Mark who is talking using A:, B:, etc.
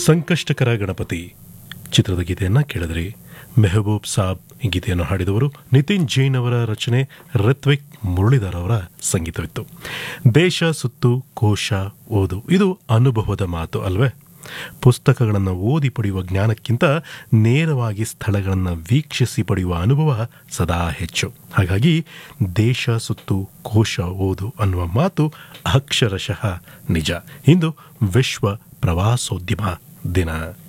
A: ಸಂಕಷ್ಟಕರ ಗಣಪತಿ ಚಿತ್ರದ ಗೀತೆಯನ್ನು ಕೇಳಿದ್ರಿ ಮೆಹಬೂಬ್ ಸಾಬ್ ಈ ಗೀತೆಯನ್ನು ಹಾಡಿದವರು ನಿತಿನ್ ಜೈನ್ ಅವರ ರಚನೆ ಋತ್ವಿಕ್ ಮುರಳೀಧರ್ ಅವರ ಸಂಗೀತವಿತ್ತು ದೇಶ ಸುತ್ತು ಕೋಶ ಓದು ಇದು ಅನುಭವದ ಮಾತು ಅಲ್ವೇ ಪುಸ್ತಕಗಳನ್ನು ಓದಿ ಪಡೆಯುವ ಜ್ಞಾನಕ್ಕಿಂತ ನೇರವಾಗಿ ಸ್ಥಳಗಳನ್ನು ವೀಕ್ಷಿಸಿ ಪಡೆಯುವ ಅನುಭವ ಸದಾ ಹೆಚ್ಚು ಹಾಗಾಗಿ ದೇಶ ಸುತ್ತು ಕೋಶ ಓದು ಅನ್ನುವ ಮಾತು ಅಕ್ಷರಶಃ ನಿಜ ಇಂದು ವಿಶ್ವ ಪ್ರವಾಸೋದ್ಯಮ ದಿನ